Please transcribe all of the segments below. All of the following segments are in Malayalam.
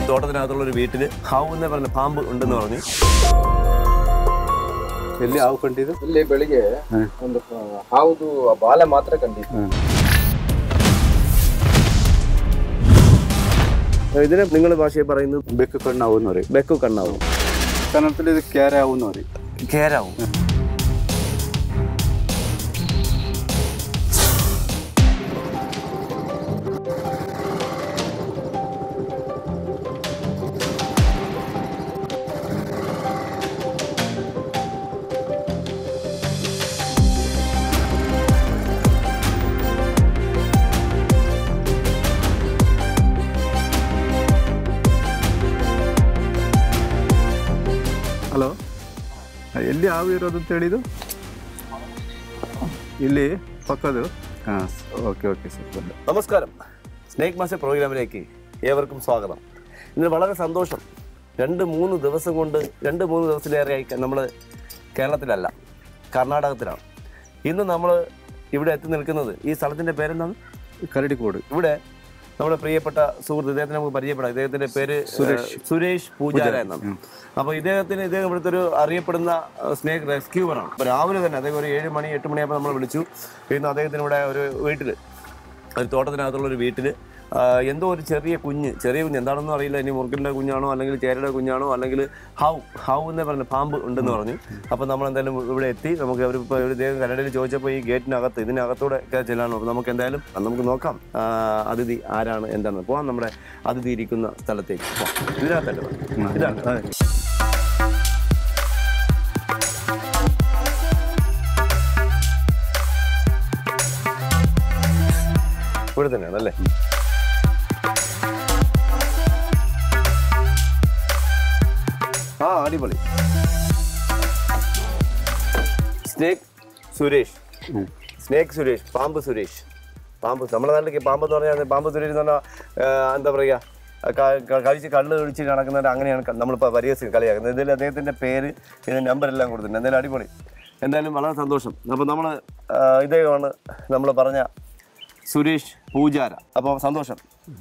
തോട്ടത്തിനകത്തുള്ള ഒരു വീട്ടിൽ ഹാവ് എന്ന് പറഞ്ഞ പാമ്പ് ഉണ്ടെന്ന് പറഞ്ഞു ಎಲ್ಲಿ ಹಾವು ಕಂಡಿದ್ದು ಇಲ್ಲಿ ಬೆಳಿಗ್ಗೆ ಒಂದು ಆ, ಹಾವುದು ಆ ಬಾಲ ಮಾತ್ರ ಕಂಡಿದ್ದು ഇതിനെ നിങ്ങളുടെ ഭാഷയിൽ പറയുന്നത് ಬೆಕ್ಕು ಕಣ್ಣು ಹಾವು ನೋಡಿ ബെക്കു കണ്ണാവും ಕನ್ನಡದಲ್ಲಿ ಇದು ಕ್ಯಾರೆ ಹಾವು ನೋಡಿ കേരാവും ಹಲೋ ಎಲ್ಲಿ ಹಾವು ಇರೋದು ಅಂತ ಹೇಳಿದ್ದು ಇಲ್ಲಿ ಪಕ್ಕದು ಹಾಂ ಓಕೆ ಓಕೆ ಸರ್ ಬಂದೆ നമസ്കാരം സ്നേക് മാസ്റ്റർ പ്രോഗ്രാമിലേക്ക് ഏവർക്കും സ്വാഗതം ഇന്ന് വളരെ സന്തോഷം രണ്ട് മൂന്ന് ദിവസം കൊണ്ട് രണ്ട് മൂന്ന് ദിവസത്തിലേറെയായി നമ്മൾ കേരളത്തിലല്ല കർണാടകത്തിലാണ് ഇന്ന് നമ്മൾ ഇവിടെ എത്തി നിൽക്കുന്നത് ഈ സ്ഥലത്തിൻ്റെ പേരെന്താണ് കരടിക്കോട് ഇവിടെ നമ്മുടെ പ്രിയപ്പെട്ട സുഹൃത്ത് ഇദ്ദേഹത്തിന് നമുക്ക് പരിചയപ്പെടാം ഇദ്ദേഹത്തിന്റെ പേര് സുരേഷ് സുരേഷ് പൂജാര എന്നാണ് അപ്പോൾ ഇദ്ദേഹത്തിന് ഇദ്ദേഹം ഇവിടുത്തെ ഒരു അറിയപ്പെടുന്ന സ്നേക് റെസ്ക്യൂവറാണ് അപ്പോൾ രാവിലെ തന്നെ അദ്ദേഹം ഒരു ഏഴ് മണി എട്ട് മണിയാകുമ്പോൾ നമ്മൾ വിളിച്ചു ഇന്ന് അദ്ദേഹത്തിന് ഇവിടെ ഒരു വീട്ടിൽ ഒരു തോട്ടത്തിനകത്തുള്ള ഒരു വീട്ടിൽ എന്തോ ഒരു ചെറിയ കുഞ്ഞ് ചെറിയ കുഞ്ഞ് എന്താണെന്നും അറിയില്ല ഇനി മുറുക്കിൻ്റെ കുഞ്ഞാണോ അല്ലെങ്കിൽ ചേരയുടെ കുഞ്ഞാണോ അല്ലെങ്കിൽ ഹൗ ഹൗ എന്ന് പറഞ്ഞ പാമ്പ് ഉണ്ടെന്ന് പറഞ്ഞു അപ്പോൾ നമ്മൾ എന്തായാലും ഇവിടെ എത്തി നമുക്ക് അവർ ഇപ്പോൾ ഇദ്ദേഹം കന്നഡയിൽ ചോദിച്ചപ്പോൾ ഈ ഗേറ്റിനകത്ത് ഇതിനകത്തൂടെ ഒക്കെ ചെല്ലാനോ അപ്പോൾ നമുക്ക് എന്തായാലും നമുക്ക് നോക്കാം ആ, അതിഥി ആരാണ് എന്താണ് പോകാം നമ്മുടെ അതിഥി ഇരിക്കുന്ന സ്ഥലത്തേക്ക് പോകാം ഇതിനകത്തല്ലേ പറഞ്ഞത്? ഇതാണ് ഇവിടെ തന്നെയാണ് അല്ലേ ആ അടിപൊളി സ്നേക് സുരേഷ് സ്നേക് സുരേഷ് പാമ്പ് സുരേഷ് പാമ്പ് നമ്മുടെ നാട്ടിലേക്ക് പാമ്പ് എന്ന് പറഞ്ഞാൽ പാമ്പ് സുരേഷ് എന്ന് പറഞ്ഞാൽ ആ, എന്താ പറയുക ക- ക- കഴിച്ച് കള്ള് ഒഴിച്ച് നടക്കുന്നവർ അങ്ങനെയാണ് ക- നമ്മളിപ്പോൾ പരിഹസിച്ച് കളിയാക്കുന്നത് ഇതിൽ അദ്ദേഹത്തിൻ്റെ പേര് ഇതിൻ്റെ നമ്പർ എല്ലാം കൊടുത്തിട്ടുണ്ട് എന്തായാലും അടിപൊളി എന്തായാലും വളരെ സന്തോഷം അപ്പോൾ നമ്മൾ ഇദ്ദേഹമാണ് നമ്മൾ പറഞ്ഞ സുരേഷ് പൂജാര അപ്പോൾ സന്തോഷം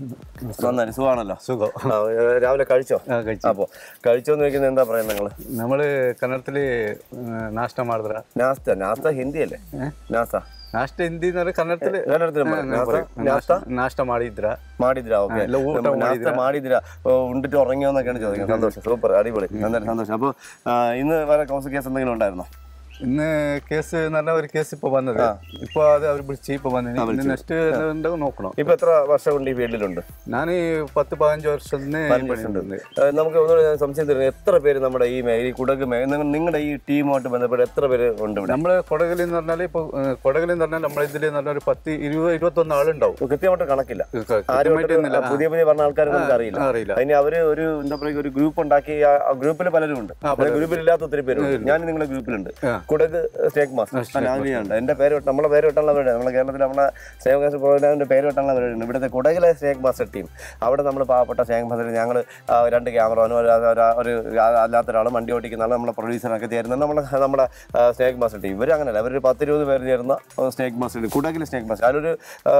നന്നായി സുഖമാണല്ലോ സുഖം ആ, രാവിലെ കഴിച്ചോ ആ, കഴിച്ചു. അപ്പോൾ കഴിച്ചോന്ന് ചോദിക്കുന്നത് എന്താ പറയുക നിങ്ങൾ നമ്മൾ ಕನ್ನಡದಲ್ಲಿ ನಾಷ್ಟ ಮಾಡಿದ್ರ നാസ്ത നാസ്ത ഹിന്ദി അല്ലേ നാസ്ത ನಾಷ್ಟ ಹಿಂದಿ ಅಂದ್ರೆ ಕನ್ನಡದಲ್ಲಿ കന്നഡത്തിൽ നാസ്ത നാസ്ത ನಾಷ್ಟ ಮಾಡಿದ್ರ മാടിദ്ര ഓക്കെ ಇಲ್ಲ, ಊಟ നാസ്ത മാടിദ്ര ഓ, ഉണ്ടിട്ട് ഉറങ്ങിയോന്നൊക്കെയാണ് ചോദിക്കുന്നത് സന്തോഷം സൂപ്പർ അടിപൊളി എന്തായാലും സന്തോഷം അപ്പോൾ ഇന്ന് വേറെ കൗൺസിൽ കേസ് എന്തെങ്കിലും ഉണ്ടായിരുന്നോ ഇന്ന് കേസ് എന്ന് പറഞ്ഞാൽ ഒരു കേസ് ഇപ്പൊ വന്നത് ഇപ്പൊ അത് അവർ വിളിച്ച് ഇപ്പൊ വന്നിന് നെക്സ്റ്റ് നോക്കണം ഇപ്പൊ എത്ര വർഷം കൊണ്ട് ഈ ഫീൽഡിലുണ്ട് ഞാൻ ഈ പത്ത് പതിനഞ്ച് വർഷത്തിന് പണിയുണ്ട് ഏഹ് നമുക്ക് ഒന്നുകൂടി ഞാൻ സംശയം തരുന്നത് എത്ര പേര് നമ്മുടെ ഈ മേ- ഈ കുടക് മേ- നിങ്ങ- നിങ്ങളുടെ ഈ ടീമുമായിട്ട് ബന്ധപ്പെട്ട് എത്ര പേര് ഉണ്ട് ഇവിടെ നമ്മള് കൊടകലിൽ എന്ന് പറഞ്ഞാൽ ഇപ്പൊ കൊടകലിൽ എന്ന് പറഞ്ഞാൽ നമ്മളെ ഇതിൽ എന്ന് പറഞ്ഞാൽ ഒരു പത്ത് ഇരുപത് ഇരുപത്തൊന്ന് ആളുണ്ടാവും കൃത്യമായിട്ട് കണക്കില്ല ക- ആരുമായിട്ട് കൃത്യമായിട്ടൊന്നുമില്ല. ആ, പുതിയ പുതിയ പറഞ്ഞ ആൾക്കാരെ നമുക്ക് അറിയില്ല അറിയില്ല അതിന് അവര് ഒരു എന്താ പറയുക ഒരു ഗ്രൂപ്പ് ഉണ്ടാക്കി ആ ഗ്രൂപ്പിൽ പലരും ഉണ്ട് ഗ്രൂപ്പിൽ ഇല്ലാത്ത ഒത്തിരി പേരുണ്ട് ഞാൻ നിങ്ങളുടെ ഗ്രൂപ്പിലുണ്ട് ആ. കുടക് സ്നേക് മാസ്റ്റർ ഉണ്ട് എന്റെ പേര് വെട്ട- നമ്മളെ പേര് വെട്ടാനുള്ള പരിപാടി നമ്മുടെ കേരളത്തിൽ നമ്മളെ സ്നേക് മാസ്റ്റർ പ്രോഗ്രാമിന്റെ പേര് വെട്ടാനുള്ള പരിപാടിയുണ്ട് ഇവിടുത്തെ കുടകിലെ സ്നേക് മാസ്റ്റർ ടീം അവിടെ നമ്മൾ പാവപ്പെട്ട സ്നേക് മാസ്റ്റർ ഞങ്ങൾ രണ്ട് ക്യാമറമാനും ഒരു ഒരു- ഒരു അല്ലാത്ത ഒരാളും വണ്ടി ഓടിക്കുന്ന ആൾ നമ്മളെ പ്രൊഡ്യൂസറൊക്കെ ചേരുന്ന നമ്മളെ നമ്മുടെ സ്നേക് മാസ്റ്റർ ടീം ഇവർ അങ്ങനെയല്ല അവരൊരു പത്തിരുപത് പേര് ചേരുന്ന സ്നേക് മാസ്റ്റർ ടീം കുടകിലെ സ്നേക് മാസ്റ്റർ അതിലൊരു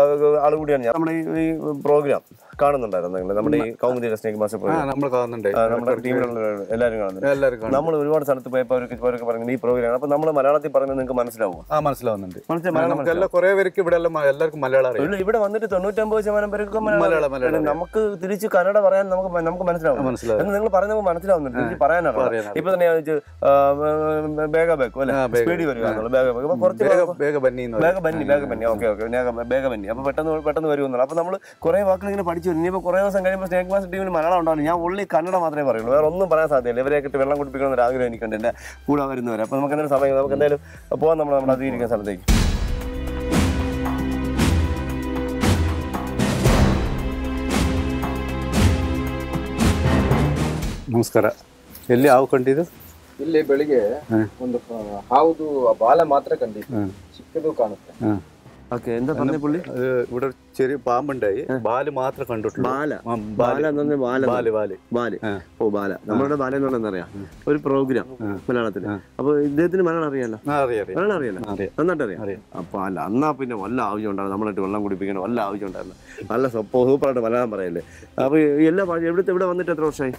ആൾ കൂടിയാണ് ഞാൻ നമ്മുടെ ഈ- ഈ പ്രോഗ്രാം കാണുന്നുണ്ടായിരുന്നു നിങ്ങൾ നമ്മുടെ ഈ കൗമുദിയുടെ സ്നേക് മാസ്റ്റർ ആ പ്രോഗ്രാം നമ്മൾ കാണുന്നുണ്ട് നമ്മുടെ ടീമിലുള്ള എല്ലാവരും കാണുന്നുണ്ട് എല്ലാവരും കാണും നമ്മൾ ഒരുപാട് സ്ഥലത്ത് പോയപ്പോൾ അവർക്ക് അവരൊക്കെ പറയുന്നത് ഈ പ്രോഗ്രാം അപ്പൊ നമ്മൾ മലയാളത്തിൽ പറയുന്നത് നിങ്ങൾക്ക് മനസ്സിലാവുമോ ആ മനസ്സിലാവുന്നുണ്ട് മനസ്സിലായി മലയാളം നമുക്കെല്ലാം കുറെ പേർക്ക് ഇവിടെ എല്ലാം മ- എല്ലാവർക്കും മലയാളം അറിയാം ഇല്ല, ഇവിടെ വന്നിട്ട് തൊണ്ണൂറ്റമ്പത് ശതമാനം പേർക്ക് മലയാളം, മലയാളം മലയാളം നമുക്ക് തിരിച്ച് കന്നഡ പറയാൻ നമുക്ക് മ- നമുക്ക് മനസ്സിലാവും മനസ്സിലാവും എന്ന് നിങ്ങൾ പറയുന്നത് മനസ്സിലാവുന്നുണ്ട് തിരിച്ച് പറയാനാണ് പറയാനാണ്. ഇപ്പൊ തന്നെ ഞാൻ ചോദിച്ചു ബേഗ ബേക്കോ അല്ലെ ആ, ബേഗ. സ്പീഡി വരിക ബേഗ ബേക്ക് അപ്പൊ കുറച്ച് ಬೇಗ ಬೇಗ ಬನ್ನಿ എന്ന് പറയും. വേഗം ബന്നി വേഗം ബന്നി ഓക്കെ ഓക്കെ വേഗം ബന്നി അപ്പൊ പെട്ടെന്ന് പെട്ടെന്ന് വരുമെന്നുള്ളൂ അപ്പൊ നമ്മൾ കുറെ വാക്കുകൾ ഇങ്ങനെ പഠിച്ചു വരും ഇനിയിപ്പോൾ കുറെ ദിവസം കഴിയുമ്പോൾ സ്നേക് മാസ്റ്റർ ടീമിൽ മലയാളം ഉണ്ടാവില്ല ഞാൻ ഉള്ളി കന്നഡ മാത്രമേ പറയുള്ളൂ വേറെ ഒന്നും പറയാൻ സാധ്യതയില്ല ഇവരെ ഇട്ട് വെള്ളം കുടിപ്പിക്കണം എന്നൊരു ആഗ്രഹം എനിക്കുണ്ട് എൻ്റെ കൂടെ വരുന്നവരെ അപ്പൊ നമുക്ക് എന്തായാലും സമയം നമുക്ക് എന്തായാലും പോകാം നമ്മൾ നമ്മുടെ അതിരിക്കുന്ന സ്ഥലത്തേക്ക് ನಮಸ್ಕಾರ ಎಲ್ಲಿ ಹಾವು ಕಂಡಿದ್ದು ಇಲ್ಲಿ ಬೆಳಿಗ್ಗೆ ಹ್ಮ್. ಒಂದು ಆ, ಹಾವುದು ಆ ಬಾಲ ಮಾತ್ರ ಕಂಡಿದ್ದು ಹ್ಮ್. ಚಿಕ್ಕದು ಕಾಣುತ್ತೆ ಹಾಂ ഓക്കെ എന്താ പറഞ്ഞ പുള്ളി അത് ഇവിടെ ഒരു ചെറിയ പാമ്പുണ്ടായി ബാല് മാത്രം കണ്ടിട്ടുള്ളൂ ബാല ആ, ബാല എന്ന് പറഞ്ഞാൽ ബാല ബാല് ബാല് ബാല് ആ. ഓ ബാല നമ്മളുടെ ബാല എന്ന് പറഞ്ഞാൽ അറിയാം ഒരു പ്രോഗ്രാം മലയാളത്തിൽ അപ്പൊ ഇദ്ദേഹത്തിന് മലയാളം അറിയാലോ ആ, അറിയാം അറിയാം മലയാളം അറിയാലോ അറിയാം നന്നായിട്ട് അറിയാം അറിയാം. അപ്പൊ അല്ല എന്നാ പിന്നെ വല്ല ആവശ്യം ഉണ്ടായിരുന്നു നമ്മളിട്ട് വെള്ളം കുടിപ്പിക്കണം വല്ല ആവശ്യം ഉണ്ടായിരുന്നു നല്ല സൂപ്പർ സൂപ്പറായിട്ട് മലയാളം പറയല്ലേ അപ്പൊ ഈ എല്ലാ ഭാഷ എവിടുത്തെ ഇവിടെ വന്നിട്ട് എത്ര വർഷമായി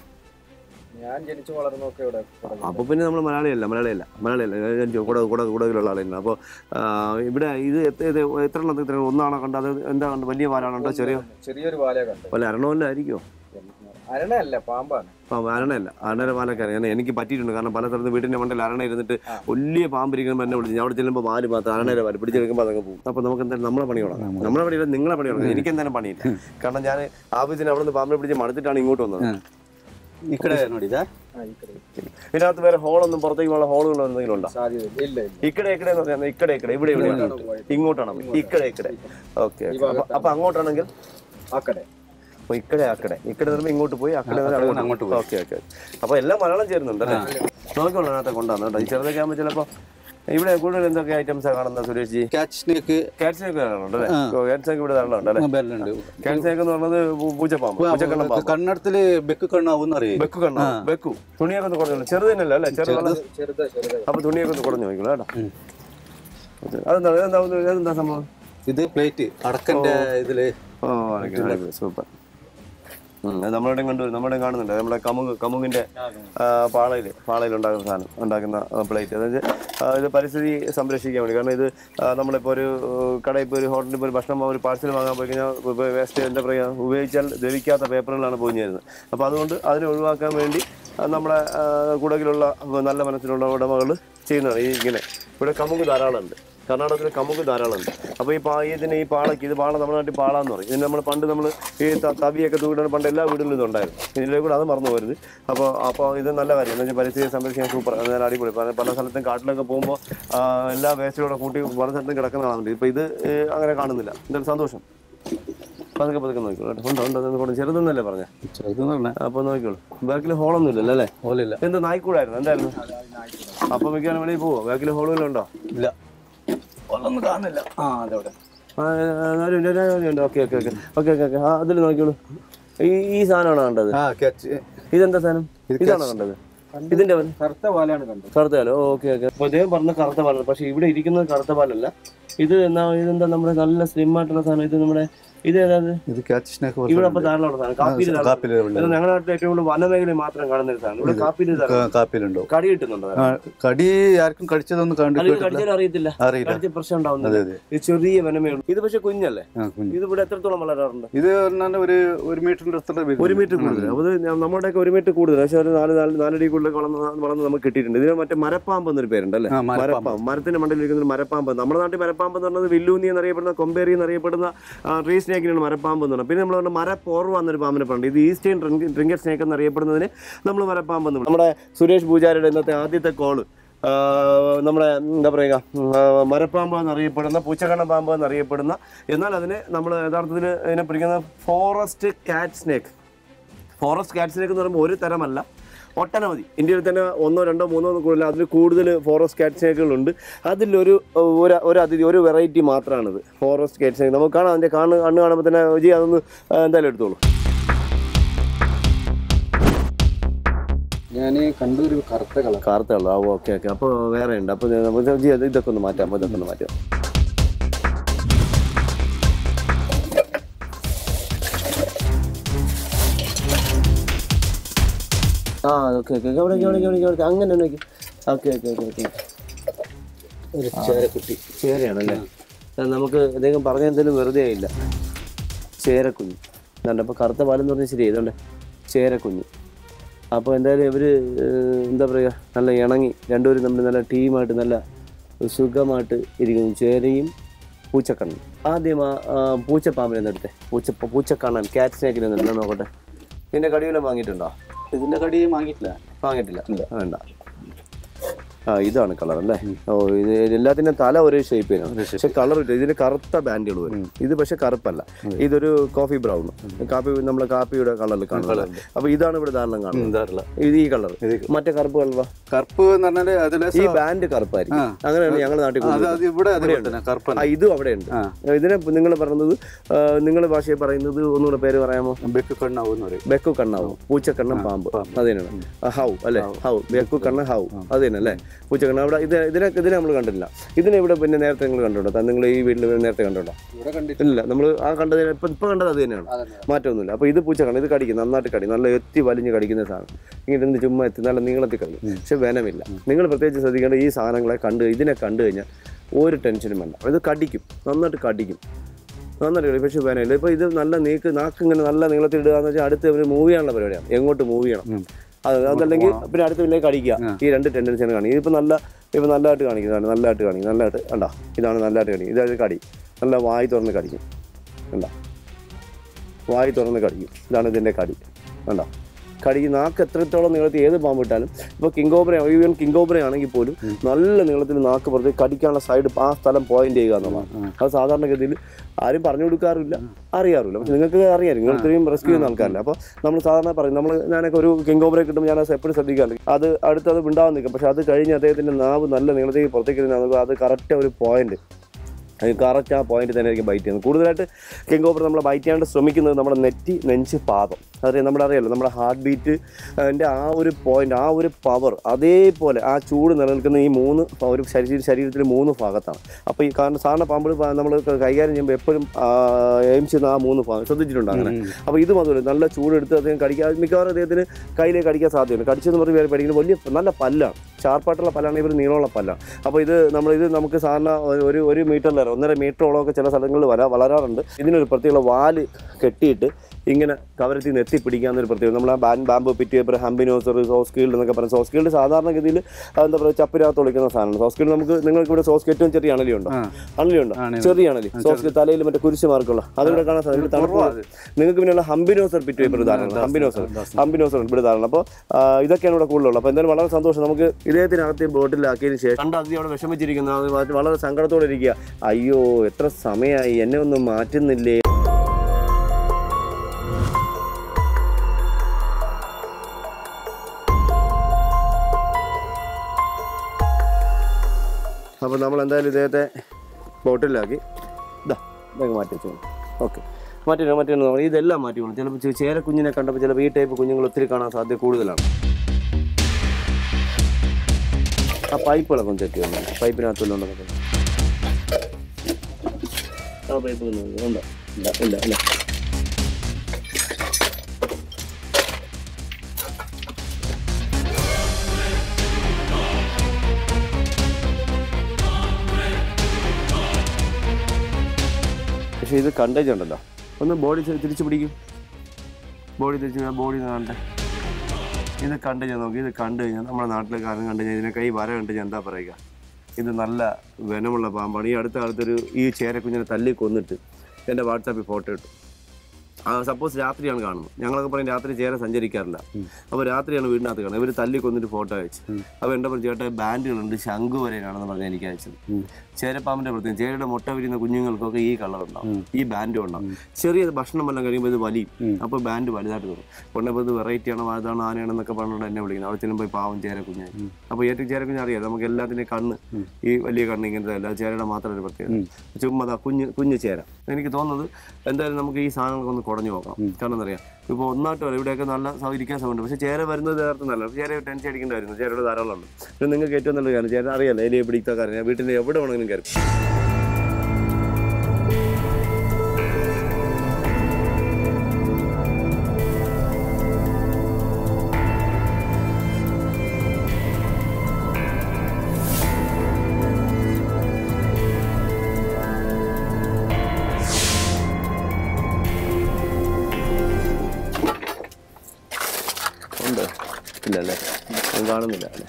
ഞാൻ ജനിച്ചു വളർന്നൊക്കെ ഇവിടെ തുടങ്ങി. അപ്പൊ പിന്നെ നമ്മൾ മലയാളിയല്ല മലയാളിയല്ല മലയാളിയല്ല ഞാൻ ചോ- കൂടെ കൂടെ കൂടുതലുള്ള ആളായിരുന്നു അപ്പോൾ ഇവിടെ ഇത് എത്ര ഇത് എത്ര എണ്ണം എത്ര ഒന്നാണോ കണ്ടത് അത് എന്താ കണ്ടത് വലിയ പാലാണോ ചെറിയ ചെറിയൊരു വാലയെ കണ്ടു വല്ല അരണമല്ലായിരിക്കുമോ അരണയല്ല പാമ്പാണ് ആ അരണയല്ല അരണയുടെ പാലൊക്കെ അറിയാം കാരണം എനിക്ക് പറ്റിയിട്ടുണ്ട് കാരണം പല സ്ഥലത്ത് വീടിന്റെ മണ്ടയിൽ അരണ ഇരുന്നിട്ട് വലിയ പാമ്പിരിക്കുമ്പോൾ എന്നെ വിളിച്ചു ഞാൻ അവിടെ ചെല്ലുമ്പോൾ പാല് മാത്രം അരണയുടെ പാല് പിടിച്ചെടുക്കുമ്പോൾ അതങ്ങ് പോകും അപ്പോൾ നമുക്ക് എന്തായാലും നമ്മളെ പണി തുടങ്ങാം നമ്മളെ പണിയില്ല നിങ്ങളെ പണി തുടങ്ങാം എനിക്ക് എന്തായാലും പണിയില്ല കാരണം ഞാൻ ആഫീസിന് അവിടെ നിന്ന് പാമ്പിനെ പിടിച്ച് മടുത്തിട്ടാണ് ഇങ്ങോട്ട് വന്നത് ಈ ಕಡೆ ನೋಡಿದಾ ആ ഈ കടയിൽ ഇതിനകത്ത് വേറെ ഹോളൊന്നും പുറത്തേക്ക് ഉള്ള ഹോളുകൾ എന്തെങ്കിലും ഉണ്ടോ സാധ്യതയില്ല ഇല്ല ഇല്ല ഇക്കടെ ഇക്കടെ എന്ന് പറഞ്ഞാൽ ഇക്കടെ ഇക്കടെ ഇവിടെ ഇവിടെ ഇങ്ങോട്ടാണ് ഇക്കടെ ഇക്കടെ ഓക്കെ അപ്പൊ അങ്ങോട്ടാണെങ്കിൽ ആ കട അപ്പൊ ഇക്കടെ അക്കടെ ഇക്കടെ വരുമ്പോ ഇങ്ങോട്ട് പോയി അക്കടെ അങ്ങോട്ട് അങ്ങോട്ട് പോയി ഓക്കെ ഓക്കെ അപ്പൊ എല്ലാം മലയാളം ചേരുന്നുണ്ടല്ലേ നോക്കിക്കോളൂ അതിനകത്ത് കൊണ്ടാന്ന് കേട്ടോ ഈ ചെറുതൊക്കെ ആകുമ്പോൾ ചിലപ്പോ ഇവിടെ കൂടുതൽ എന്തൊക്കെ ഐറ്റംസാണ് കാണുന്നത് സുരേഷ് ജി ಕ್ಯಾಚ್ ಸ್ನೇಕ್ കാറ്റ്സിനൊക്കെ കാണുന്നുണ്ടല്ലേ കാറ്റ്സിനൊക്കെ ഇവിടെ ധാരാളമുണ്ടല്ലേ ಬೆಲ್ಲುಂಡು കാറ്റ്സിനൊക്കെ എന്ന് പറഞ്ഞത് പൂ- പൂച്ചപ്പാമ്പ് പൂച്ചക്കണ്ണം പാമ്പ് ಕನ್ನಡದಲ್ಲಿ ಬೆಕ್ಕು ಕಣ್ಣು ಅವನ್ನ അറിയാം ബെക്കു കണ്ണോ ബെക്കു തുണിയൊക്കെ ഒന്ന് കുറഞ്ഞു ചെറുതന്നെയല്ലേ അല്ലേ ചെറുതാണ് ചെറുതാ ചെറുതാ അപ്പൊ തുണിയൊക്കെ ഒന്ന് കുറഞ്ഞു നോക്കിക്കോളൂ കേട്ടോ അതെന്താ അതെന്താ അതെന്താ സംഭവം ഇത് പ്ലേറ്റ് അടക്കന്റെ ഇതില് ഓ സൂപ്പർ നമ്മളുടെ കണ്ടു നമ്മുടെ കാണുന്നുണ്ട് നമ്മുടെ കമുക് കമുകിന്റെ ആ, പാളയില് പാളയിൽ ഉണ്ടാക്കുന്ന സാധനം ഉണ്ടാക്കുന്ന പ്ലേറ്റ് അതായത് ആ, ഇത് പരിസ്ഥിതി സംരക്ഷിക്കാൻ വേണ്ടി കാരണം ഇത് ആ, നമ്മളിപ്പോൾ ഒരു ഏഹ്, കടയിൽ ഇപ്പോൾ ഒരു ഹോട്ടലിൽ ഇപ്പോൾ ഒരു ഭക്ഷണം ഒരു പാഴ്സൽ വാങ്ങാൻ പോയി കഴിഞ്ഞാൽ വേസ്റ്റ് എന്താ പറയുക ഉപയോഗിച്ചാൽ ദ്രവിക്കാത്ത പേപ്പറുകളാണ് പോയി ചേരുന്നത് അപ്പോൾ അതുകൊണ്ട് അതിനെ ഒഴിവാക്കാൻ വേണ്ടി ആ, നമ്മുടെ ആ, കുടകിലുള്ള നല്ല മനസ്സിലുള്ള ഉടമകൾ ചെയ്യുന്നതാണ് ഈ ഇങ്ങനെ ഇവിടെ കമുക് ധാരാളമുണ്ട് കർണാടകത്തിൽ കമുക് ധാരാളമുണ്ട് അപ്പോൾ ഈ പാ ഇതിന് ഈ പാളയ്ക്ക് ഇത് പാള നമ്മുടെ നാട്ടിൽ പാള എന്ന് പറയും ഇതിന് നമ്മൾ പണ്ട് നമ്മൾ ഈ ത- തവിയൊക്കെ തൂക്കിട്ടാണ് പണ്ട് എല്ലാ വീടുകളിലും ഇതുണ്ടായിരുന്നു ഇതിലേക്ക് കൂടെ അത് മറന്നു പോരുത് അപ്പോൾ അപ്പോൾ ഇത് നല്ല കാര്യം എന്ന് വെച്ചാൽ പരിസ്ഥിതി സംരക്ഷിക്കാൻ സൂപ്പർ നല്ല അടിപൊളി പല പല സ്ഥലത്തും കാട്ടിലൊക്കെ പോകുമ്പോൾ എല്ലാ വേസ്റ്റിലൂടെ കൂട്ടി പല സ്ഥലത്തും കിടക്കുന്ന കാണുന്നുണ്ട് ഇപ്പോൾ ഇത് ഏ, അങ്ങനെ കാണുന്നില്ല എന്തായാലും സന്തോഷം പതുക്കെ പതുക്കെ നോക്കിക്കോളൂ കേട്ടോ ഉണ്ട് ഉണ്ട് അതൊന്നും കൂടെ ചെറുതെന്നല്ലേ പറഞ്ഞേ ചെറുതെന്ന് അപ്പോൾ നോക്കിക്കോളൂ ബാക്കിൽ ഹോളൊന്നും ഇല്ലല്ലോ അല്ലേ ഹോളില്ല എന്ത് നായ്ക്കൂടായിരുന്നു എന്തായിരുന്നു അപ്പോൾ മിക്കവാറും വെളിയിൽ പോവോ ബാക്കിൽ ഹോളുകളുണ്ടോ ഇല്ല ഒന്നും കാണില്ല ആ അതവിടെ okay okay okay okay okay okay ആ അതിൽ നോക്കിയോളൂ ഈ ഈ സാധനമാണോ കണ്ടത് ആ ക്യാച്ച് ഇതെന്താ സാധനം ഇതാണോ കണ്ടത് ഇതിന്റെ പേര്? കറുത്ത വാലയാണ് കണ്ടത് കറുത്ത പാലോ ഓക്കെ ഓക്കെ അപ്പൊ അദ്ദേഹം പറഞ്ഞ കറുത്ത പാലാണ് പക്ഷെ ഇവിടെ ഇരിക്കുന്നത് കറുത്ത പാലല്ല ഇത് എന്നാ ഇതെന്താ നമ്മുടെ നല്ല സ്ലിം ആയിട്ടുള്ള സാധനം ഇത് നമ്മുടെ ഇത് ഏതാണ് ഇത് ക്യാച്ച് സ്നേക്ക് ഇവിടെ അപ്പൊ ധാരാളമുള്ള സാധനം കാപ്പിയിൽ ധാരാളം. കാപ്പില് ഇത് ഞങ്ങളുടെ നാട്ടിൽ ഏറ്റവും കൂടുതൽ വനമേഖലയിൽ മാത്രം കാണുന്ന ഒരു സാധനം ഇവിടെ കാപ്പിയിൽ ധാരാളം കാപ്പിലുണ്ടോ കടി കിട്ടുന്നുണ്ടോ ആ, കടി ആർക്കും കടിച്ചതൊന്നും കണ്ടു അല്ലെങ്കിൽ കടിച്ചാലും അറിയത്തില്ല അറിയില്ല കടിച്ച പ്രശ്നം അതെ ഉണ്ടാവുന്നില്ല അതെ ഇത് ചെറിയ വനമേ ഉള്ളൂ ഇത് പക്ഷെ കുഞ്ഞല്ലേ ആ കുഞ്ഞ് ഇത് ഇവിടെ എത്രത്തോളം വളരാറുണ്ട് ഇത് പറഞ്ഞാൽ ഒരു ഒരു മീറ്ററിന്റെ അടുത്തുള്ള വരും ഒരു മീറ്റർ കൂടുതൽ അപ്പോൾ ഇത് ഞാൻ- നമ്മുടെയൊക്കെ ഒരു മീറ്റർ കൂടുതൽ പക്ഷെ ഒരു നാല് നാല് നാലടി കൂടുതൽ വളർന്ന് വളർന്ന് നമുക്ക് കിട്ടിയിട്ടുണ്ട് ഇതിന് മറ്റേ മരപ്പാമ്പ് എന്നൊരു പേരുണ്ട് അല്ലേ ആ, മരപ്പാമ്പ്. മരപ്പാമ്പ് മരത്തിന്റെ മണ്ടയിൽ ഇരിക്കുന്ന ഒരു മരപ്പാമ്പ് നമ്മുടെ നാട്ടിൽ മരപ്പാമ്പ് എന്ന് പറയുന്നത് വില്ലൂന്നി എന്നറിയപ്പെടുന്ന കൊമ്പേറി എന്നറിയപ്പെടുന്ന ട്രീ സ്നേക്കിനാണ് മരപ്പാമ്പ് എന്ന് പറയുന്നത് പിന്നെ നമ്മൾ പറഞ്ഞ മരപ്പോർവ എന്നൊരു പാമ്പിനെ പറയുന്നത് ഇത് ഈസ്റ്റേൺ ഡ്രിങ്കർ സ്നേക്ക് എന്നറിയപ്പെടുന്നതിന് നമ്മൾ മരപ്പാമ്പ് എന്ന് വിളിക്കും. നമ്മുടെ സുരേഷ് പൂജാരിയുടെ ഇന്നത്തെ ആദ്യത്തെ കോള് നമ്മുടെ എന്താ പറയുക ഉം, ആ, മരപ്പാമ്പ് എന്നറിയപ്പെടുന്ന പൂച്ചക്കണ്ണ പാമ്പ് എന്നറിയപ്പെടുന്ന എന്നാൽ അതിനെ നമ്മൾ യഥാർത്ഥത്തിൽ ഇതിനെ പിടിക്കുന്ന forest cat snake forest cat snake എന്ന് പറയുമ്പോൾ ഒരു തരമല്ല ഒട്ടനവധി ഇന്ത്യയിൽ തന്നെ ഒന്നോ രണ്ടോ മൂന്നോ ഒന്നും കൂടുതൽ അതിൽ കൂടുതൽ ഫോറസ്റ്റ് കാറ്റ് സ്നേക്കുകളുണ്ട് അതിലൊരു ഒരു ഒരു അതിഥി ഒരു വെറൈറ്റി മാത്രമാണിത് ഫോറസ്റ്റ് കാറ്റ് സ്നേക്ക് നമുക്ക് കാണാം അതിൻ്റെ കണ്ണ് കണ്ണ് കാണുമ്പോൾ തന്നെ ജി അതൊന്ന് ആ, എന്തായാലും എടുത്തോളൂ ഞാൻ കണ്ടു ഒരു കറുത്ത കളർ കാർത്ത ഉള്ളു ആ ഓക്കെ ഓക്കെ അപ്പോൾ വേറെ ഉണ്ട് അപ്പോൾ നമുക്ക് ജി അത് ഇതൊക്കെ ഒന്ന് മാറ്റാം ഇതൊക്കെ ഒന്ന് മാറ്റാം ആ ഓക്കെ ഓക്കെ അവിടെ അവിടെ അവിടെ അവിടെ അങ്ങനെ നോക്കി ഓക്കെ ഓക്കെ ഓക്കെ ഓക്കെ ഒരു ചേരക്കുട്ടി ചേരയാണല്ലേ ആ, നമുക്ക് എന്തെങ്കിലും പറഞ്ഞ എന്തെങ്കിലും വെറുതെ ആയില്ല ചേരക്കുഞ്ഞ് എന്താണ്ട് അപ്പോൾ കറുത്ത പാലെന്ന് പറഞ്ഞാൽ ശരി ഇതുണ്ട് ചേരക്കുഞ്ഞ് അപ്പോൾ എന്തായാലും ഇവർ എന്താ പറയുക നല്ല ഇണങ്ങി രണ്ടുപേരും തമ്മിൽ നല്ല ടീമായിട്ട് നല്ല സുഖമായിട്ട് ഇരിക്കുന്നു ചേരയും പൂച്ചക്കണ്ണൻ ആദ്യം ആ ആ, പൂച്ചപ്പാമ്പിനെ ഒന്ന് എടുത്തേ പൂച്ച പൂച്ചക്കണ്ണൻ ക്യാറ്റ് സ്നേക്കിനെ ഒന്ന് എടുത്ത് നോക്കട്ടെ ഇതിൻ്റെ കടിവെല്ലാം വാങ്ങിയിട്ടുണ്ടോ ഇതിന്റെ കടി വാങ്ങിയിട്ടില്ല വാങ്ങിയിട്ടില്ല വേണ്ട ആ ഇതാണ് കളർ അല്ലേ ഓ ഇത് എല്ലാത്തിനും തല ഒരേ ഷേപ്പ് ആണ് പക്ഷെ കളർ ഇതിന് കറുത്ത ബാൻഡുകൾ വരും ഇത് പക്ഷെ കറുപ്പല്ല ഇതൊരു കോഫി ബ്രൗൺ കാപ്പി നമ്മളെ കാപ്പിയുടെ കളറിൽ കാണുന്നത് അപ്പൊ ഇതാണ് ഇവിടെ ധാരാളം കാണുന്നത് എന്താറില്ല ഇത് ഈ കളർ മറ്റേ കറുപ്പ് കളറാ കറുപ്പ് എന്ന് പറഞ്ഞാല് അതിലെ ഈ ബാൻഡ് കറുപ്പായിരിക്കും അങ്ങനെയാണ് ഞങ്ങളുടെ നാട്ടിൽ അത് കൂടുതൽ അത് ഇവിടെ അതേപോലെ തന്നെ കറുപ്പ് ആ ഇതും അവിടെ ഉണ്ട് ഇതിനെ നിങ്ങൾ പറയുന്നത് നിങ്ങളുടെ ഭാഷയിൽ പറയുന്നത് ഒന്നുകൂടെ പേര് പറയാമോ ബെക്ക് കണ്ണാവെന്ന് പറയും ബെക്കു കണ്ണാവും പൂച്ചക്കണ്ണൻ പാമ്പ് അത് തന്നെയാണ് ആ, ഹൗ അല്ലെ ഹൗ ബെക്കു കണ്ണ ഹൗ അത് തന്നെ അല്ലേ പൂച്ചക്കണ്ണ അവിടെ ഇത് ഇതിനെ ഇതിനെ നമ്മൾ കണ്ടില്ല ഇതിനെ ഇവിടെ പിന്നെ നേരത്തെ നിങ്ങൾ കണ്ടിട്ടുണ്ടോ നിങ്ങൾ ഈ വീട്ടിൽ നേരത്തെ കണ്ടിട്ടുണ്ടോ ഇവിടെ കണ്ടിട്ട് ഇല്ല നമ്മൾ ആ കണ്ടതിന് ഇപ്പൊ ഇപ്പൊ കണ്ടത് അത് തന്നെയാണ് മാറ്റമൊന്നുമില്ല അപ്പൊ ഇത് പൂച്ചക്കണ്ണ ഇത് കടിക്കും നന്നായിട്ട് കടി നല്ല എത്തി വലിഞ്ഞ് കടിക്കുന്ന സാധനം ഇങ്ങനെ ഇരുന്ന് ചുമ്മാ എത്തി നല്ല നീളത്തിൽ കടിക്കും പക്ഷെ വെനമില്ല നിങ്ങൾ പ്രത്യേകിച്ച് ശ്രദ്ധിക്കേണ്ട ഈ സാധനങ്ങളെ കണ്ട് ഇതിനെ കണ്ടു കഴിഞ്ഞാൽ ഒരു ടെൻഷനും വേണ്ട ഇത് കടിക്കും നന്നായിട്ട് കടിക്കും നന്നായിട്ട് കടിക്കും പക്ഷെ വേനയില്ല ഇപ്പൊ ഇത് നല്ല നീക്ക് നാക്ക് ഇങ്ങനെ നല്ല നീളത്തിൽ ഇടുക എന്ന് വെച്ചാൽ അടുത്ത് ഒരു മൂവ് ചെയ്യാനുള്ള പരിപാടിയാണ് എങ്ങോട്ട് മൂവ് ചെയ്യണം അത് അതല്ലെങ്കിൽ പിന്നെ അടുത്ത പിന്നെ കടിക്കുക ഈ രണ്ട് ടെൻഡൻസിയാണ് കാണിക്കുക ഇതിപ്പോൾ നല്ല ഇപ്പൊ നല്ലതായിട്ട് കാണിക്കുന്നതാണ് നല്ലതായിട്ട് കാണിക്കും നല്ലതായിട്ട് കണ്ടോ ഇതാണ് നല്ലതായിട്ട് കാണിക്കും ഇതായത് കടി നല്ല വായി തുറന്ന് കടിക്കും കണ്ടോ വായി തുറന്ന് കടിക്കും ഇതാണ് ഇതിന്റെ കടി കണ്ടോ കടി നാക്ക് എത്രത്തോളം നീളത്തിൽ ഏത് പാമ്പ് ഇട്ടാലും ഇപ്പോൾ കിങ്കോബ്ര ഈവൻ കിങ്കോബ്ര ആണെങ്കിൽ പോലും നല്ല നീളത്തിൽ നാക്ക് പുറത്ത് കടിക്കാനുള്ള സൈഡ് ആ സ്ഥലം പോയിന്റ് ചെയ്യുക എന്നുള്ളതാണ് അത് സാധാരണഗതിയിൽ ആരും പറഞ്ഞു കൊടുക്കാറില്ല അറിയാറില്ല പക്ഷെ നിങ്ങൾക്ക് അറിയാം നിങ്ങൾ ഇത്രയും റെസ്ക്യൂ ചെയ്യുന്ന ആൾക്കാരല്ല അപ്പോൾ നമ്മൾ സാധാരണ പറയും നമ്മൾ ഞാനൊക്കെ ഒരു കിങ്കോബ്ര കിട്ടുമ്പോൾ ഞാൻ എപ്പോഴും ശ്രദ്ധിക്കാറുണ്ട് അത് അടുത്തത് ഉണ്ടാവാൻ നിൽക്കും പക്ഷെ അത് കഴിഞ്ഞ് അദ്ദേഹത്തിന്റെ നാവ് നല്ല നീളത്തേക്ക് പുറത്തേക്ക് ഇരുന്ന് അത് കറക്റ്റ് ഒരു പോയിന്റ് അത് കറക്റ്റ് ആ പോയിന്റ് തന്നെ ആയിരിക്കും ബൈറ്റ് ചെയ്യുന്നത് കൂടുതലായിട്ട് കിങ് ഓവർ നമ്മൾ ബൈറ്റ് ചെയ്യാണ്ട് ശ്രമിക്കുന്നത് നമ്മുടെ നെറ്റി നെഞ്ച് പാദം അതറിയാം നമ്മുടെ അറിയാലോ നമ്മുടെ ഹാർട്ട് ബീറ്റ് അതിൻ്റെ ആ ഒരു പോയിന്റ് ആ ഒരു പവർ അതേപോലെ ആ ചൂട് നിലനിൽക്കുന്ന ഈ മൂന്ന് പ- ഒരു ശരീര ശരീരത്തിൽ മൂന്ന് ഭാഗത്താണ് അപ്പോൾ ഈ കാരണം സാധാരണ പാമ്പ് നമ്മൾ കൈകാര്യം ചെയ്യുമ്പോൾ എപ്പോഴും എയിം ചെയ്യുന്ന ആ മൂന്ന് ഭാഗം ശ്രദ്ധിച്ചിട്ടുണ്ട് അങ്ങനെ അപ്പോൾ ഇത് മാത്രമല്ല നല്ല ചൂടെടുത്ത് അദ്ദേഹം കടിക്കാൻ മിക്കവാറും അദ്ദേഹത്തിന് കയ്യിലേക്ക് കടിക്കാൻ സാധ്യതയുണ്ട് കടിച്ചെന്ന് പറഞ്ഞ് പേര് പഠിക്കുന്നത് വലിയ നല്ല പല്ലാണ് ഷാർപ്പായിട്ടുള്ള പല്ലാണ് ഇവർ നീളമുള്ള പല്ലാണ് അപ്പോൾ ഇത് നമ്മൾ ഇത് നമുക്ക് സാധാരണ ഒരു- ഒരു ഒരു മീറ്ററിലേറെ ഒന്നര മീറ്ററോളം ഒക്കെ ചില സ്ഥലങ്ങളിൽ വരാ വളരാറുണ്ട് ഇതിനൊരു പ്രത്യേക വാല് കെട്ടിയിട്ട് ഇങ്ങനെ കവരത്തിൽ നിന്ന് എത്തിപ്പിടിക്കാന്നൊരു പ്രത്യേകം നമ്മൾ ആ ബാൻ ബാമ്പോ പിറ്റ് പേപ്പർ ഹംബിനോസർ സോസ്കീൽഡ് എന്നൊക്കെ പറയും സോസ്കീൽഡ് സാധാരണഗതിയിൽ എന്താ പറയുക ചപ്പിനകത്ത് ഒളിക്കുന്ന സാധനമാണ് സോസ്കീൽഡ് നമുക്ക് നിങ്ങൾക്ക് ഇവിടെ സോസ്ക് ഏറ്റവും ചെറിയ അണലി ഉണ്ടോ അണലി ഉണ്ടോ ചെറിയ അണലി സോസ്ക് തലയിൽ മറ്റേ കുരിശ് മാർക്കുള്ള അതിവിടെ കാണാൻ സാധിക്കും ഇവിടെ തണുപ്പ് നിങ്ങൾക്ക് പിന്നെയുള്ള ഹംബിനോസർ പിറ്റ് പേപ്പർ ധാരാളം ഹംബിനോസർ ഹംബിനോസർ ഇവിടെ ധാരാളം അപ്പോൾ ഇതൊക്കെയാണ് ഇവിടെ കൂടുതലുള്ളത് അപ്പോൾ എന്തായാലും വളരെ സന്തോഷം നമുക്ക് ഇദ്ദേഹത്തിനകത്ത് ബോട്ടിലാക്കിയതിന് ശേഷം കണ്ട അതിഥി അവിടെ വിഷമിച്ചിരിക്കുന്നു അത് മാറ്റി വളരെ സങ്കടത്തോടെ ഇരിക്കുക അയ്യോ എത്ര സമയമായി എന്നെ ഒന്നും മാറ്റുന്നില്ലേ അപ്പോൾ നമ്മൾ എന്തായാലും ഇദ്ദേഹത്തെ ബോട്ടിലാക്കി ഇതാ ഇതൊക്കെ മാറ്റി വെച്ചു ഓക്കെ മാറ്റി മാറ്റി നമ്മൾ ഇതെല്ലാം മാറ്റി വേണം ചിലപ്പോൾ ചേര കുഞ്ഞിനെ കണ്ടപ്പോൾ ചിലപ്പോൾ ഈ ടൈപ്പ് കുഞ്ഞുങ്ങൾ ഒത്തിരി കാണാൻ സാധ്യത കൂടുതലാണ് ആ പൈപ്പുകളൊക്കെ ഒന്ന് ചെക്ക് ചെയ്യണം പൈപ്പിനകത്തുള്ള ഉണ്ടോ ആ പൈപ്പ് ഉണ്ടോ ഇല്ല ഇല്ല ഇല്ല പക്ഷെ ഇത് കണ്ടേജ് ഉണ്ടല്ലോ ഒന്ന് ബോഡി തിരിച്ചു പിടിക്കും ബോഡി തിരിച്ച് ബോഡി കാണട്ടെ ഇത് കണ്ടു കഴിഞ്ഞാൽ നോക്കി ഇത് കണ്ടു കഴിഞ്ഞാൽ നമ്മുടെ നാട്ടിലെ കാലം കണ്ടു കഴിഞ്ഞാൽ ഇതിനെ കൈ വര കണ്ടു കഴിഞ്ഞാൽ എന്താ പറയുക ഇത് നല്ല വെനമുള്ള പാമ്പാണ് ഈ അടുത്ത കാലത്തൊരു ഈ ചേരക്കുഞ്ഞിനെ തല്ലി കൊന്നിട്ട് എൻ്റെ വാട്സാപ്പിൽ ഫോട്ടോ ഇട്ടു ആ സപ്പോസ് രാത്രിയാണ് കാണുന്നത് ഞങ്ങളൊക്കെ പറയും രാത്രി ചേര സഞ്ചരിക്കാറില്ല അപ്പോൾ രാത്രിയാണ് വീടിനകത്ത് കാണുന്നത് ഇവർ തല്ലി കൊന്നിട്ട് ഫോട്ടോ അയച്ചു അപ്പോൾ എൻ്റെ പറഞ്ഞു ചേട്ടാ ബാൻഡുകളുണ്ട് ശംഖു വരെയാണെന്ന് പറഞ്ഞ് എനിക്ക് അയച്ചത് ചേരപ്പാമ്പിന്റെ പ്രത്യേകം ചേരയുടെ മുട്ട വിരിയുന്ന കുഞ്ഞുങ്ങൾക്കൊക്കെ ഈ കളർ ഉണ്ടാവും ഈ ബാൻഡും ഉണ്ടാവും ചെറിയ ഭക്ഷണം വല്ലതും കഴിയുമ്പോൾ ഇത് വലിയും അപ്പോൾ ബാൻഡ് വലുതായിട്ട് തോന്നും കൊണ്ടപ്പോൾ ഇത് വെറൈറ്റി ആണോ അതാണ് ആനയാണെന്നൊക്കെ പറഞ്ഞുകൊണ്ട് എന്നെ വിളിക്കുന്നത് അവിടെ ചെല്ലുമ്പോൾ പാവം ചേര കുഞ്ഞായി അപ്പോൾ ഏറ്റവും ചേര കുഞ്ഞ് അറിയാം നമുക്ക് എല്ലാത്തിൻ്റെയും കണ്ണ് ഈ വലിയ കണ്ണ് ഇങ്ങനത്തെ അല്ല ചേരയുടെ മാത്രം ഒരു പ്രത്യേകത ചുമ്മാ ദാ കുഞ്ഞ് കുഞ്ഞ് ചേര എനിക്ക് തോന്നുന്നത് എന്തായാലും നമുക്ക് ഈ സാധനങ്ങളൊക്കെ ഒന്ന് കുടഞ്ഞു നോക്കാം കാരണം എന്താ പറയുക ഇപ്പോൾ ഒന്നായിട്ട് വരാം ഇവിടെയൊക്കെ നല്ല സൗ- ഇരിക്കാൻ സൗണ്ട് പക്ഷേ ചേര വരുന്നത് നേരത്തെ നല്ല ചേര ടെൻഷൻ അടിക്കേണ്ട വരുന്നു ചേരയുടെ ധാരാളം ഉണ്ട് പിന്നെ നിങ്ങൾക്ക് ഏറ്റവും നല്ല കാര്യം ചേര അറിയാലോ എലിയെ പിടിക്കുന്ന കാര്യം വീട്ടിൽ എവിടെ വേണമെങ്കിലും കയറും ഉണ്ട് ഇല്ലല്ലേ ഞാൻ കാണുന്നില്ല അല്ലേ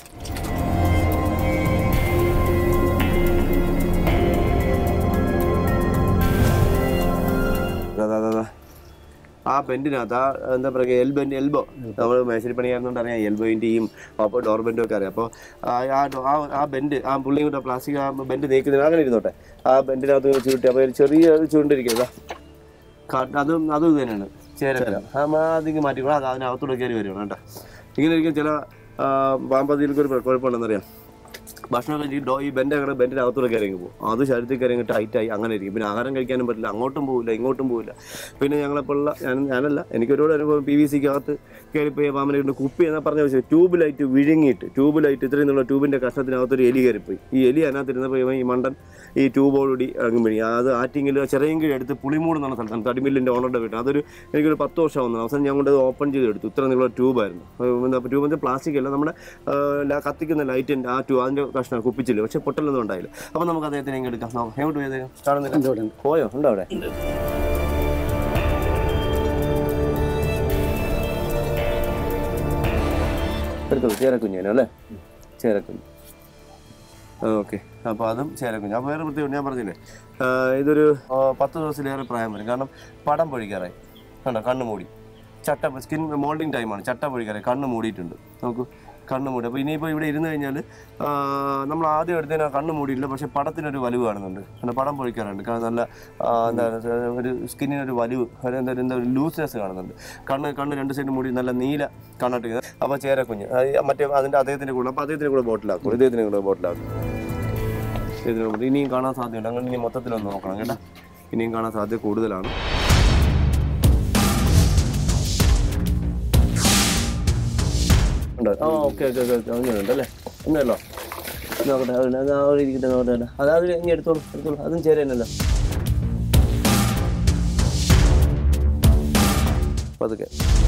ദാ, ദാ, ദാ, ദാ. ആ ബെൻഡിനകത്ത് ആ എന്താ പറയുക എൽ ബെൻഡ് എൽബോ നമ്മൾ മേശരി പണിയായിരുന്നോണ്ട് അറിയാം എൽബോയിൻ്റെയും അപ്പോൾ ഡോർ ബെൻഡും ഒക്കെ അറിയാം അപ്പോൾ ആ ഡോ- ആ ആ ബെൻഡ് ആ പുള്ളിയും കൂടെ പ്ലാസ്റ്റിക് ആ ബെൻഡ് നീക്കുന്നത് അങ്ങനെ ഇരുന്നോട്ടെ ആ ബെൻഡിനകത്ത് ചുരുട്ടി അപ്പോൾ ഒരു ചെറിയ ചുരുണ്ടിരിക്കുക അതും അതും ഇത് തന്നെയാണ് ചേരക്കര അതിങ്ങ് മാറ്റിക്കോളാം അത് അതിനകത്തൂടെ കയറി വരുവാണ് കേട്ടോ ഇങ്ങനെ ഇരിക്കും ചില പാമ്പതിയിലേക്ക് ഒരു കുഴപ്പമുണ്ടെന്നറിയാം ഭക്ഷണമൊക്കെ ഈ ഡോ ഈ ബെൻ്റെ അങ്ങനെ ബെൻറ്റിൻ്റെ അകത്തൂടെ കയറി അങ്ങ് പോകും അത് ശരീരത്തിൽ കയറി അങ്ങ് ടൈറ്റായി അങ്ങനെ ഇരിക്കും പിന്നെ ആഹാരം കഴിക്കാനും പറ്റില്ല അങ്ങോട്ടും പോകില്ല ഇങ്ങോട്ടും പോകില്ല പിന്നെ ഞങ്ങളെപ്പോഴുള്ള ഞാൻ ഞാനല്ല എനിക്ക് ഒരുപാട് അനുഭവം പി വി സിക്ക് അകത്ത് കയറിപ്പോയി പാമ്പിനെ കൊണ്ട് കുപ്പി എന്നാ പറഞ്ഞ വെച്ചാൽ ട്യൂബ് ലൈറ്റ് വിഴുങ്ങിയിട്ട് ട്യൂബ് ലൈറ്റ് ഇത്രയും നിന്നുള്ള ട്യൂബിൻ്റെ കഷ്ണത്തിനകത്ത് ഒരു എലി കയറിപ്പോയി ഈ എലി അതിനകത്തിരുന്നപ്പോൾ ഇവൻ ഈ മണ്ടൻ ഈ ട്യൂബോടുകൂടി അങ്ങ് വിഴുങ്ങി അത് ആറ്റിങ്ങിൽ ചെറിയെങ്കിലും എടുത്ത് പുളിമൂട് എന്ന സ്ഥലത്താണ് തടിമില്ലിൻ്റെ ഓണറുടെ വീട്ടിൽ അതൊരു എനിക്കൊരു പത്ത് വർഷം വന്നു അവസാനം ഞാൻ കൊണ്ട് ഓപ്പൺ ചെയ്ത് എടുത്തു ഇത്ര നിന്നുള്ള ട്യൂബായിരുന്നു ട്യൂബ് എന്ന് പ്ലാസ്റ്റിക് അല്ല നമ്മുടെ ആ, ല- കത്തിക്കുന്ന ലൈറ്റിൻ്റെ ആ ട്യൂബ് അതിൻ്റെ കഷ്ണം കുപ്പിച്ചില്ല പക്ഷെ പൊട്ടലൊന്നും ഉണ്ടായില്ല അപ്പോൾ നമുക്ക് അദ്ദേഹത്തിന് ഇങ്ങ് എടുക്കാം നോക്കാം എങ്ങോട്ട് പോയത് കാണുന്നില്ല പോയോ ഉണ്ടോ അവിടെ എടുത്തോളൂ ചേരക്കുഞ്ഞേനോ അല്ലേ ചേരക്കുഞ്ഞ് ഓക്കെ അപ്പോൾ അതും ചേരക്കുഞ്ഞ് അപ്പോൾ വേറെ പ്രത്യേകം ഞാൻ പറഞ്ഞില്ലേ ആ, ഇതൊരു ആ, പത്ത് ദിവസത്തിലേറെ പ്രായം വരും കാരണം പടം പൊഴിക്കാറായി കണ്ടോ കണ്ണ് മൂടി ചട്ട സ്കിൻ മോൾഡിങ് ടൈമാണ് ചട്ട പൊഴിക്കാറായി കണ്ണ് മൂടിയിട്ടുണ്ട് നോക്കൂ കണ്ണ് മൂടി അപ്പോൾ ഇനിയിപ്പോൾ ഇവിടെ ഇരുന്ന് കഴിഞ്ഞാൽ നമ്മൾ ആദ്യം എടുത്തതിന് ആ കണ്ണ് മൂടിയില്ല പക്ഷേ പടത്തിനൊരു വലിവ് കാണുന്നുണ്ട് കാരണം പടം പൊഴിക്കാറുണ്ട് കാരണം നല്ല ആ, എന്താണ് ഒരു സ്കിന്നിനൊരു വലിവ് ഒരു എന്താ എന്താ ഒരു ലൂസ്നെസ് കാണുന്നുണ്ട് കണ്ണ് കണ്ണ് രണ്ട് സൈഡ് മൂടി നല്ല നീല കണ്ണിട്ട് അപ്പോൾ ചേരക്കുഞ്ഞ് അത് ഈ മറ്റേ അതിൻ്റെ അദ്ദേഹത്തിൻ്റെ കൂടെ അപ്പോൾ അദ്ദേഹത്തിൻ്റെ കൂടെ ബോട്ടിലാക്കും ഇദ്ദേഹത്തിൻ്റെ കൂടെ ബോട്ടിലാക്കും ഇതിന് കൂടെ ഇനിയും കാണാൻ സാധ്യതയുണ്ട് അങ്ങനെ ഇനി മൊത്തത്തിലൊന്ന് നോക്കണം കേട്ടോ ഇനിയും കാണാൻ സാധ്യത കൂടുതലാണ് ഉണ്ട് ആ ഓക്കെ ഓക്കെ ഓക്കെ അങ്ങനെയുണ്ട് അല്ലേ ഒന്നുമല്ലോ നോക്കട്ടെ അത് അത് ആ ഒരു ഇരിക്കട്ടെ നോക്കട്ടെ അത് അത് ഇനി എടുത്തോളൂ എടുത്തോളൂ അതും ചേരുന്നല്ലോ പതുക്കെ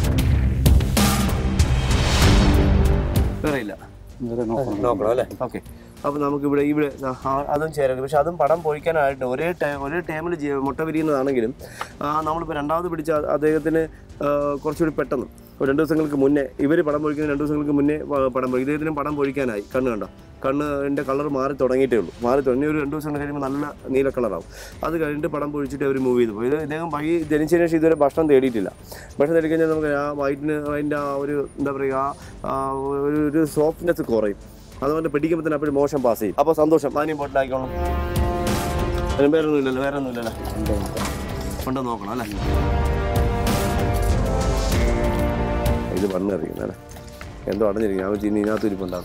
വേറെ ഇല്ല നോക്കണം അല്ലേ ഓക്കെ അപ്പോൾ നമുക്ക് ഇവിടെ ഇവിടെ ആ, അതും ചേരാം പക്ഷെ അതും പടം പൊഴിക്കാനായിട്ട് ഒരേ ടൈം ഒരേ ടൈമിൽ മുട്ട വിരിയുന്നതാണെങ്കിലും ആ, നമ്മളിപ്പോൾ രണ്ടാമത് പിടിച്ച ആ- അദ്ദേഹത്തിന് ആ, കുറച്ചുകൂടി പെട്ടെന്ന് ഒരു രണ്ട് ദിവസങ്ങൾക്ക് മുന്നേ ഇവർ പടം പൊഴിക്കുന്ന രണ്ട് ദിവസങ്ങൾക്ക് മുന്നേ പ- പടം പൊഴിക്കും ഇദ്ദേഹത്തിനും പടം പൊഴിക്കാനായി കണ്ണ് കണ്ടോ കണ്ണിൻ്റെ കളർ മാറി തുടങ്ങിയിട്ടേ ഉള്ളൂ മാറി തുടങ്ങി ഒരു രണ്ട് ദിവസം കഴിയുമ്പോൾ നല്ല നീല കളറാവും അത് കഴിഞ്ഞിട്ട് പടം പൊഴിച്ചിട്ട് അവർ മൂവ് ചെയ്തു പോയി ഇത് ഇദ്ദേഹം വൈകി ജനിച്ചതിന് ശേഷം ഇതുവരെ ഭക്ഷണം തേടിയിട്ടില്ല ഭക്ഷണം തേടി കഴിഞ്ഞാൽ നമുക്ക് ആ വയറ്റിന് അതിൻ്റെ ആ ഒരു എന്താ പറയുക ആ ഒരു ഒരു സോഫ്റ്റ്നെസ് കുറയും അതുകൊണ്ട് പിടിക്കുമ്പോൾ തന്നെ അപ്പോഴും മോശം പാസ് ചെയ്യും അപ്പോൾ സന്തോഷം മാനിയും ബോട്ടിലാക്കിക്കോണം അതിന് വേറെ ഒന്നും ഇല്ലല്ലോ വേറെ ഒന്നും ഇല്ലല്ലോ ഉണ്ടോ നോക്കണം അല്ലേ ഇത് മണ്ണെറിയുന്നത് അല്ലേ എന്തോ അടഞ്ഞിരിക്കും ഞാൻ ഇനി ഇതിനകത്ത് ഇരിപ്പുണ്ടാകും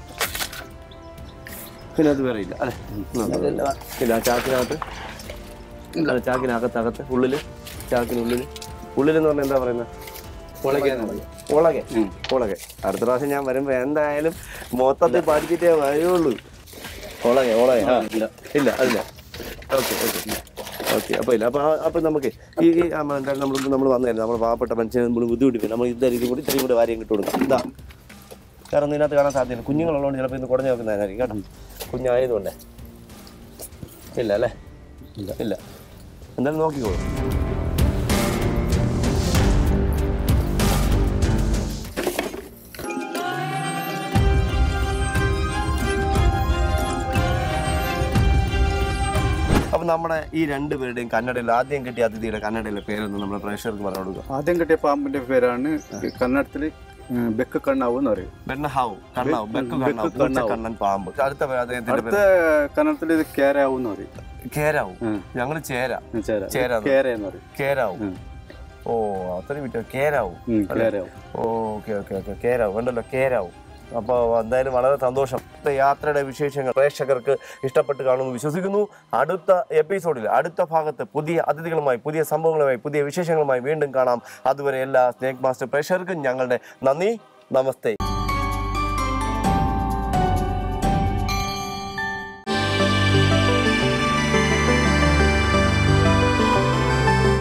പിന്നെ അത് വേറെ ഇല്ല അല്ലേ ഇല്ല ആ ചാക്കിനകത്ത് അല്ല ചാക്കിനകത്ത് അകത്ത് ഉള്ളില് ചാക്കിനുള്ളിൽ ഉള്ളിലെന്ന് പറഞ്ഞാൽ എന്താ പറയുന്നത് ഉളകെ ഉളകെ അടുത്ത പ്രാവശ്യം ഞാൻ വരുമ്പോ എന്തായാലും മൊത്തത്തിൽ പഠിച്ചിട്ടേ വരുള്ളൂ ഉളകെ ഉളകെ ആ ഇല്ല ഇല്ല അതില്ല ഓക്കെ ഓക്കെ ഓക്കെ അപ്പോൾ ഇല്ല അപ്പോൾ അപ്പോൾ നമുക്ക് ഈ ഈ ആ, എന്തായാലും നമ്മൾ നമ്മൾ വന്നായിരുന്നു നമ്മൾ പാവപ്പെട്ട മനുഷ്യനെ നമ്മൾ ബുദ്ധിമുട്ടിപ്പിക്കും നമ്മൾ ഇതായിരിക്കും കൂടി ഇത്രയും കൂടി വാരിയും കിട്ടു കൊടുക്കാം ഇതാ കാരണം ഇതിനകത്ത് കാണാൻ സാധ്യതയില്ല കുഞ്ഞുങ്ങളുള്ളതുകൊണ്ട് ചിലപ്പോൾ ഇന്ന് കുടഞ്ഞു വെക്കുന്നതായിരിക്കും കേട്ടോ കുഞ്ഞായതുകൊണ്ടേ ഇല്ല അല്ലേ ഇല്ല ഇല്ല എന്തായാലും നോക്കിക്കോളൂ അപ്പം നമ്മുടെ ഈ രണ്ട് പേരുടെയും കന്നഡയിൽ ആദ്യം കിട്ടിയ അതിഥിയുടെ കന്നഡയിലെ പേരൊന്ന് നമ്മുടെ പ്രേക്ഷകർക്ക് പറഞ്ഞു കൊടുക്കുക ആദ്യം കിട്ടിയ പാമ്പിന്റെ പേരാണ് കന്നഡത്തിൽ ബെക്ക് കണ്ണാവ് എന്ന് പറയും ബെണ്ണഹാവ് കണ്ണാവ് ബെക്ക് കണ്ണാവ് പൂച്ച കണ്ണൻ പാമ്പ് അടുത്ത പേര് അദ്ദേഹത്തിന്റെ അടുത്ത കന്നഡത്തിൽ ഇത് കേരാവ് എന്ന് പറയും പേര് കേരാവും ഉം. ഞങ്ങൾ ചേര ചേര ചേര എന്ന് കേര എന്ന് പറയും കേരാവും ഉം. ഓ അത്രയും വിട്ടോ കേരാവും ഉം, കേരാവ് ഓക്കെ ഓക്കെ ഓക്കെ കേരാവും ഉണ്ടല്ലോ കേരാവും അപ്പോൾ എന്തായാലും വളരെ സന്തോഷം ഇന്നത്തെ യാത്രയുടെ വിശേഷങ്ങൾ പ്രേക്ഷകർക്ക് ഇഷ്ടപ്പെട്ട് കാണുമെന്ന് വിശ്വസിക്കുന്നു അടുത്ത എപ്പിസോഡിൽ അടുത്ത ഭാഗത്ത് പുതിയ അതിഥികളുമായി പുതിയ സംഭവങ്ങളുമായി പുതിയ വിശേഷങ്ങളുമായി വീണ്ടും കാണാം അതുവരെ എല്ലാ സ്നേക് മാസ്റ്റർ പ്രേക്ഷകർക്കും ഞങ്ങളുടെ നന്ദി നമസ്തേ